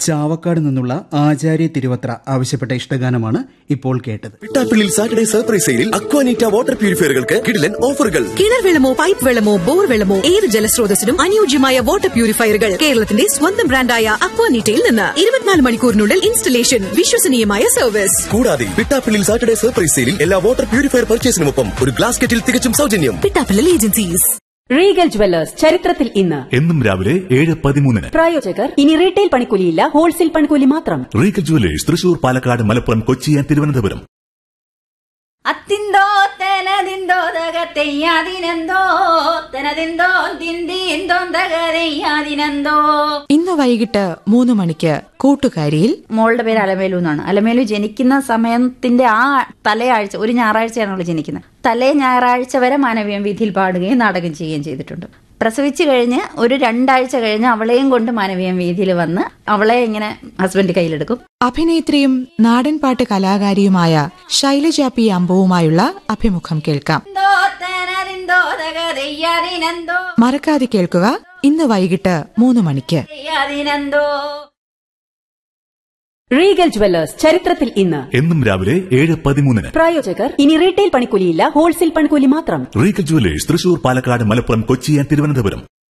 ചാവക്കാട് നിന്നുള്ള ആചാര്യ തിരുവത്ര ആവശ്യപ്പെട്ട ഇഷ്ടഗാനമാണ് ഇപ്പോൾ കേട്ടത് പിട്ടാപ്പിള്ളിൽ സാറ്റർഡേ സർപ്രൈസ് സെയിലിൽ അക്വാനീറ്റ വാട്ടർ പ്യൂരിഫയറുകൾക്ക് കിടിലൻ ഓഫറുകൾ കിണർ വെള്ളമോ പൈപ്പ് വെള്ളമോ ബോർ വെള്ളമോ ഏത് ജലസ്രോതസ്സിനും അനുയോജ്യമായ വാട്ടർ പ്യൂരിഫയറുകൾ കേരളത്തിന്റെ സ്വന്തം ബ്രാൻഡായ അക്വാനീറ്റയിൽ നിന്ന് ഇരുപത്തിനാല് മണിക്കൂറിനുള്ളിൽ ഇൻസ്റ്റലേഷൻ വിശ്വസനീയമായ സർവീസ് കൂടാതെ പിട്ടാപ്പിള്ളിൽ സാറ്റർഡേ സർപ്രൈസ് സെയിലിൽ എല്ലാ വാട്ടർ പ്യൂരിഫയർ പർച്ചേസിനുമൊപ്പം ഒരു ഗ്ലാസ് കെറ്റിൽ തികച്ചും സൗജന്യം പിട്ടാപ്പിള്ളൽ ഏജൻസീസ് റീഗൽ ജുവല്ലേഴ്സ് ചരിത്രത്തിൽ ഇന്ന് എന്നും രാവിലെ ഏഴ് പതിമൂന്നിന് പ്രായോജകർ ഇനി റീറ്റെയിൽ പണിക്കൂലിയില്ല ഹോൾസെയിൽ പണിക്കൂലി മാത്രം regal jewellers Thrissur Palakkad Malappuram Kochi and Thiruvananthapuram അത്തിന്തോ തെനതിന്തോ തകത്തെയ്യാതിനെന്തോ തെനതിന്തോ തിന്തിന്തോ തകരയ്യാതിനെന്തോ ഇന്ന് വൈകിട്ട് മൂന്ന് മണിക്ക് കൂട്ടുകാരിയിൽ മോളുടെ പേര് അലമേലു എന്നാണ് അലമേലു ജനിക്കുന്ന സമയത്തിന്റെ ആ തലയാഴ്ച ഒരു ഞായറാഴ്ചയാണ് അവൾ ജനിക്കുന്നത് തലേ ഞായറാഴ്ച വരെ മാനവീയം വീതിയിൽ പാടുകയും നാടകം ചെയ്യുകയും ചെയ്തിട്ടുണ്ട് പ്രസവിച്ചു കഴിഞ്ഞ് ഒരു രണ്ടാഴ്ച കഴിഞ്ഞ് അവളെയും കൊണ്ട് മാനവീയം വീതിയിൽ വന്ന് അവളെ ഇങ്ങനെ ഹസ്ബൻഡ് കയ്യിലെടുക്കും അഭിനേത്രിയും നാടൻപാട്ട് കലാകാരിയുമായ ശൈലജ പി അമ്പവുമായുള്ള അഭിമുഖം കേൾക്കാം എന്തോ തെനതിന്തോ തകതയ്യാതിനെന്തോ മറക്കാതെ കേൾക്കുക ഇന്ന് വൈകിട്ട് മൂന്ന് മണിക്ക് തെയ്യാതിനെന്തോ റീഗൽ ജുവല്ലേഴ്സ് ചരിത്രത്തിൽ ഇന്ന് എന്നും രാവിലെ ഏഴ് പതിമൂന്നിന് പ്രായോജകർ ഇനി റീറ്റെയിൽ പണിക്കൂലിയില്ല ഹോൾസെയിൽ പണിക്കൂലി മാത്രം regal jewellers Thrissur Palakkad Malappuram Kochi and Thiruvananthapuram